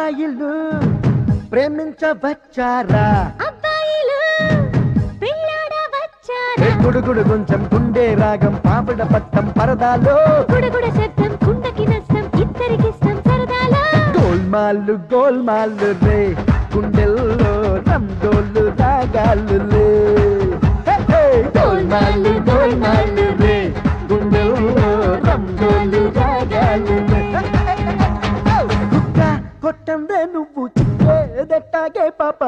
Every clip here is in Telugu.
అమ్మాయిలు ప్రేమించవచ్చారా అబ్బాయిలు పెళ్ళాడ వచ్చారా ఏ గుడుగుడు కొంచెం గుండె రాగం పాపడ పట్టం పరదాలో గుడగుడ శబ్దం కుండకి నష్టం ఇద్దరికిష్టం సరదాలో గోల్మాలు గోల్మాలు రే గుండెల్లో రంగోలు రాగాలు లే హే, హే, గోల్మాలు గోల్మాలు రే గుండెల్లో రంగోలు రాగాలు లే. కుక్క కొట్టందే నువ్వు చిక్కేదెట్టాగే పాప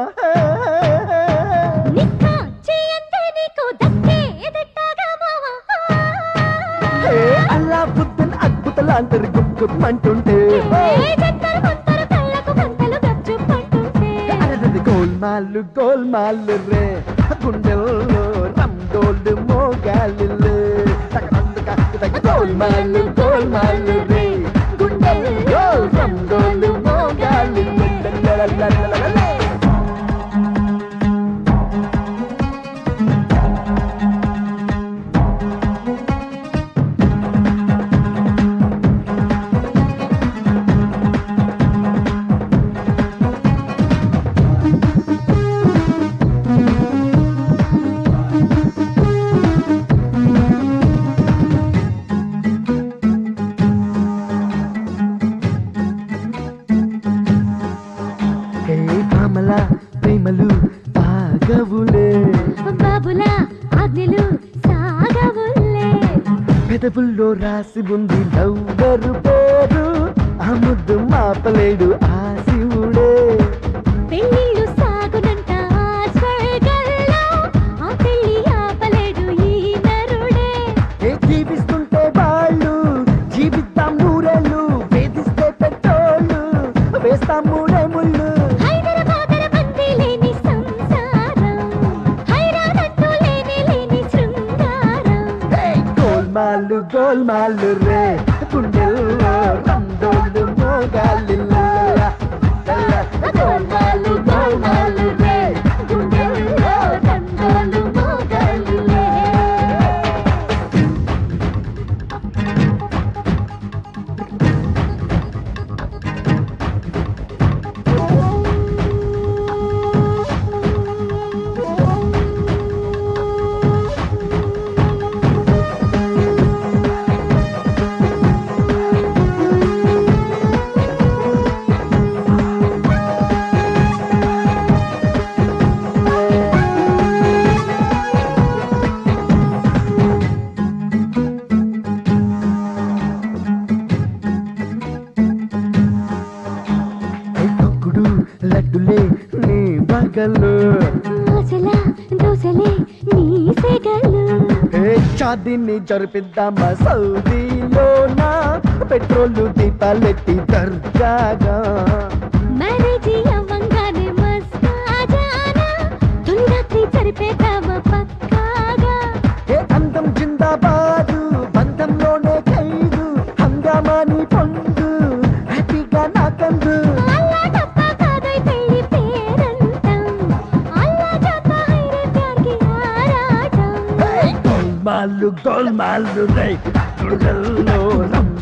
నిక్క చేయంతే నీకు దక్కే ఎదట్టాగా మావా హే, అల్లా బుద్ధన్ అద్భుతలాంతరు గుమ్మంటుంటే ఏ జంటలు మంతరు కళ్ళకు గంటలు గచ్చు పట్టుంటే అరదది గోల్మాలు గోల్మాలు రే గుండెల్లో రంగోలు మోగాలు గోల్మాలు గోల్మాలు రే గుండెల్లో రంగోలు మోగాలు హే పామల ప్రేమలు తాగవులే బాబులా ఆజ్ఞలు సాగవుల్లే పెదవుల్లో రాసి ఉంది లవ్వరు పేరు ఆ ముద్దు మాపలేడు ఆ శివుడే పెళ్ళిళ్ళు సాగునంట ఆ స్వర్గంలో ఆ పెళ్ళి ఆపలేడు ఈ నరుడే ఏ జీవిస్తుంటే వాళ్ళు జీవిద్దాం నూరేళ్ళు వేధిస్తే పెట్రోళ్ళు వేస్తాం మూడే ముళ్ళు హైదరాబాదర బందీ లేని సంసారం హైరానంటూ లేని లేని శృంగారం హే, గోల్మాలు గోల్మాలు రే గుండెల్లో రందోళ్ళు మోగాలి గోల్మాలు గోల్మాలు రే గుండెల్లో రందోళ్ళు మోగాలిలే. ఏ తొక్కుడు లడ్డులే నీ బగలు ఆశల దోశలే నీ సెగలు ఏ చాదిని జరిపిద్దామా సౌదీలోనా పెట్రోల్ దీపాలెట్టి దర్జాగా మ్యారేజీ అవ్వంగానే మస్తాజానా తొలి రాత్రి జరిపేద్దామా పక్కాగా ఏ అందం జిందాబాదు బంధంలోనే ఖైదు హంగామాని పొందు హ్యాపీగా నాకందు అల్లా డబ్బా కాదోయ్ పెళ్లి పేరంటం అల్లా జాతా హైరే ప్యార్ కి ఆరాటం గోల్మాలు గోల్మాలు రై గుడల్లో రమ్